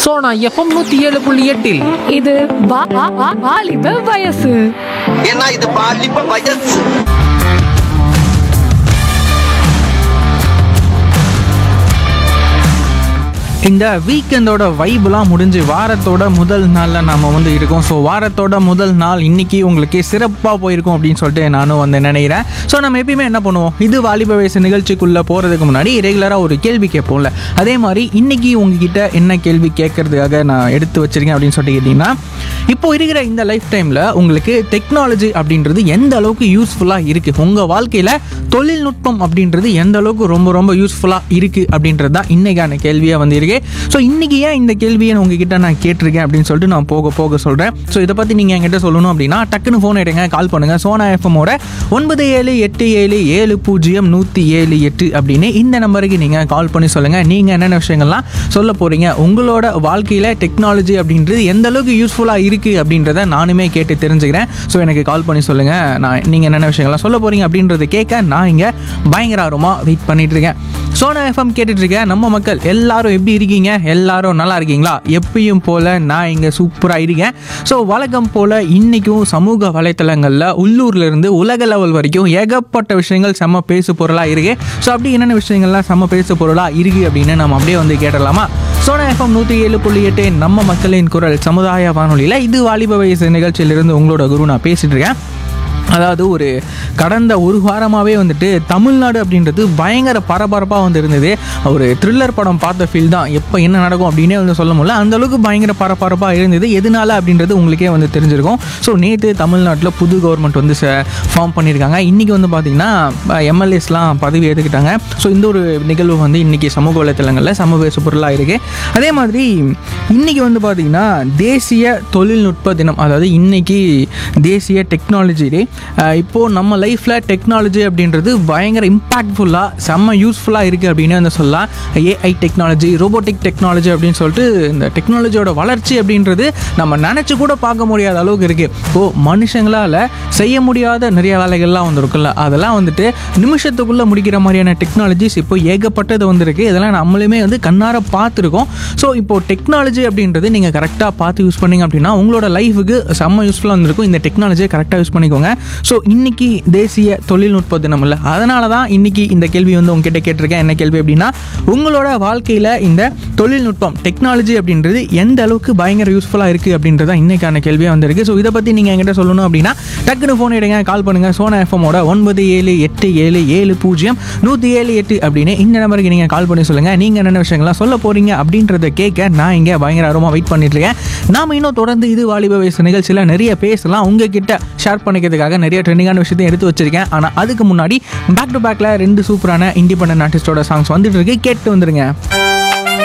Sona FM நூத்தி ஏழு புள்ளி எட்டில் இது வா- வா- வா- வாலிப வயசு ஏன்னா இது பாலிப்ப வயசு இந்த வீக்கெண்டோட வைப்லாம் முடிஞ்சு வாரத்தோட முதல் நாளில் நாம வந்து இருக்கோம் ஸோ வாரத்தோட முதல் நாள் இன்னைக்கு உங்களுக்கு சிறப்பாக போயிருக்கும் அப்படின்னு சொல்லிட்டு நானும் வந்து நினைக்கிறேன் ஸோ நம்ம எப்பயுமே என்ன பண்ணுவோம் இது வாலிப வயசு நிகழ்ச்சிக்குள்ளே போகிறதுக்கு முன்னாடி ரெகுலராக ஒரு கேள்வி கேட்போம்ல அதே மாதிரி இன்னைக்கு உங்ககிட்ட என்ன கேள்வி கேட்கறதுக்காக நான் எடுத்து வச்சிருக்கேன் அப்படின்னு சொல்லிட்டு கேட்டிங்கன்னா இப்போ இருக்கிற இந்த லைஃப் டைமில் உங்களுக்கு டெக்னாலஜி அப்படின்றது எந்த அளவுக்கு யூஸ்ஃபுல்லாக இருக்குது உங்கள் வாழ்க்கையில் தொழில்நுட்பம் அப்படின்றது எந்த அளவுக்கு ரொம்ப ரொம்ப யூஸ்ஃபுல்லாக இருக்குது அப்படின்றது தான் இன்றைக்கான கேள்வியாக வந்து இருக்கு ஸோ இன்றைக்கி ஏன் இந்த கேள்வியை நான் உங்ககிட்ட நான் கேட்டிருக்கேன் அப்படின்னு சொல்லிட்டு நான் போக போக சொல்கிறேன் ஸோ இதை பற்றி நீங்கள் என்கிட்ட சொல்லணும் அப்படின்னா டக்குன்னு ஃபோன் எடுங்க கால் பண்ணுங்கள் சோனா எஃப்எம்மோட ஒன்பது ஏழு எட்டு ஏழு ஏழு பூஜ்ஜியம் நூற்றி ஏழு எட்டு அப்படின்னு இந்த நம்பருக்கு நீங்கள் கால் பண்ணி சொல்லுங்கள் நீங்கள் என்னென்ன விஷயங்கள்லாம் சொல்ல போகிறீங்க உங்களோட வாழ்க்கையில் டெக்னாலஜி அப்படின்றது எந்த அளவுக்கு யூஸ்ஃபுல்லாக இருக்குது அப்படின்றத நானுமே கேட்டு தெரிஞ்சுக்கிறேன் ஸோ எனக்கு கால் பண்ணி சொல்லுங்கள் நான் நீங்கள் என்னென்ன விஷயங்கள்லாம் சொல்ல போகிறீங்க அப்படின்றத கேட்க நான் இங்கே பயங்கர ஆர்வமாக வெயிட் பண்ணிட்டு இருக்கேன் சோனா எஃப்எம் கேட்டுட்டு இருக்கேன் நம்ம மக்கள் எல்லாரும் எப்படி இருக்கீங்க எல்லாரும் நல்லா இருக்கீங்களா எப்பயும் போல் நான் இங்கே சூப்பராக இருக்கேன் ஸோ வழக்கம் போல் இன்றைக்கும் சமூக வலைத்தளங்களில் உள்ளூர்ல இருந்து உலக லெவல் வரைக்கும் ஏகப்பட்ட விஷயங்கள் செம்ம பேசு பொருளாக இருக்கு ஸோ அப்படி என்னென்ன விஷயங்கள்லாம் செம்ம பேசு பொருளாக இருக்கு அப்படின்னு நம்ம அப்படியே வந்து கேட்டலாமா சோனா எஃப்எம் நூற்றி ஏழு புள்ளி எட்டு நம்ம மக்களின் குரல் சமுதாய வானொலியில் இது வாலிப வயசு நிகழ்ச்சியிலிருந்து உங்களோட குரு நான் பேசிட்டு இருக்கேன் அதாவது ஒரு கடந்த ஒரு வாரமாகவே வந்துட்டு தமிழ்நாடு அப்படின்றது பயங்கர பரபரப்பாக வந்து இருந்தது ஒரு த்ரில்லர் படம் பார்த்த ஃபீல் தான் எப்போ என்ன நடக்கும் அப்படின்னே வந்து சொல்ல முடியல அந்த அளவுக்கு பயங்கர பரபரப்பாக இருந்தது எதனால அப்படின்றது உங்களுக்கே வந்து தெரிஞ்சிருக்கும் ஸோ நேற்று தமிழ்நாட்டில் புது கவர்மெண்ட் வந்து ஃபார்ம் பண்ணியிருக்காங்க இன்றைக்கி வந்து பார்த்திங்கன்னா எம்எல்ஏஸ்லாம் பதவி ஏற்றுக்கிட்டாங்க ஸோ இந்த ஒரு நிகழ்வு வந்து இன்றைக்கி சமூக வலைத்தளங்களில் சமூக பொருளாக இருக்குது அதே மாதிரி இன்றைக்கி வந்து பார்த்திங்கன்னா தேசிய தொழில்நுட்ப தினம் அதாவது இன்றைக்கி தேசிய டெக்னாலஜி டே இப்போது நம்ம லைஃப்பில் டெக்னாலஜி அப்படின்றது பயங்கர இம்பாக்ட்ஃபுல்லாக செம்ம யூஸ்ஃபுல்லாக இருக்குது அப்படின்னு வந்து சொல்லலாம் ஏஐ டெக்னாலஜி ரோபோட்டிக் டெக்னாலஜி அப்படின்னு சொல்லிட்டு இந்த டெக்னாலஜியோட வளர்ச்சி அப்படின்றது நம்ம நினச்சி கூட பார்க்க முடியாத அளவுக்கு இருக்குது இப்போது மனுஷங்களால் செய்ய முடியாத நிறைய வேலைகள்லாம் வந்துருக்குல்ல அதெல்லாம் வந்துட்டு நிமிஷத்துக்குள்ளே முடிக்கிற மாதிரியான டெக்னாலஜிஸ் இப்போ ஏகப்பட்டது வந்திருக்கு இதெல்லாம் நம்மளுமே வந்து கண்ணார பார்த்துருக்கோம் ஸோ இப்போது டெக்னாலஜி அப்படின்றது நீங்கள் கரெக்டாக பார்த்து யூஸ் பண்ணீங்க அப்படின்னா உங்களோட லைஃபுக்கு செம்ம யூஸ்ஃபுல்லாக வந்திருக்கும் இந்த டெக்னாலஜியை கரெக்டாக யூஸ் பண்ணிக்கோங்க ஸோ இன்னைக்கு தேசிய தொழில்நுட்ப தினம் இல்லை அதனால தான் இன்னைக்கு இந்த கேள்வி வந்து உங்ககிட்ட கேட்டிருக்கேன் என்ன கேள்வி அப்படின்னா உங்களோட வாழ்க்கையில் இந்த தொழில்நுட்பம் டெக்னாலஜி அப்படின்றது எந்த அளவுக்கு பயங்கர யூஸ்ஃபுல்லாக இருக்குது அப்படின்றது தான் இன்னைக்கான கேள்வியாக வந்திருக்கு ஸோ இதை பற்றி நீங்கள் என்கிட்ட சொல்லணும் அப்படின்னா டக்குனு ஃபோன் எடுங்க கால் பண்ணுங்கள் சோனா எஃப்எம்மோட ஒன்பது ஏழு எட்டு ஏழு ஏழு பூஜ்ஜியம் நூற்றி ஏழு எட்டு அப்படின்னு இந்த நம்பருக்கு நீங்கள் கால் பண்ணி சொல்லுங்கள் நீங்கள் என்னென்ன விஷயங்கள்லாம் சொல்ல போகிறீங்க அப்படின்றத கேட்க நான் இங்கே பயங்கர ஆர்வமாக வெயிட் பண்ணிட்டு இருக்கேன் நாம இன்னும் தொடர்ந்து இது வாலிப வயசு நிகழ்ச்சியில் நிறைய பேசலாம் உங்ககிட்ட ஷேர் பண்ணிக்கிறதுக்காக நிறைய ட்ரெண்டிங்கான விஷயத்தையும் எடுத்து வச்சிருக்கேன் ஆனால் அதுக்கு முன்னாடி பேக் டு பேக்கில் ரெண்டு சூப்பரான இண்டிபெண்டன்ட் ஆர்டிஸ்டோட சாங்ஸ் வந்துட்டு இருக்கு கேட்டு வந்துருங்க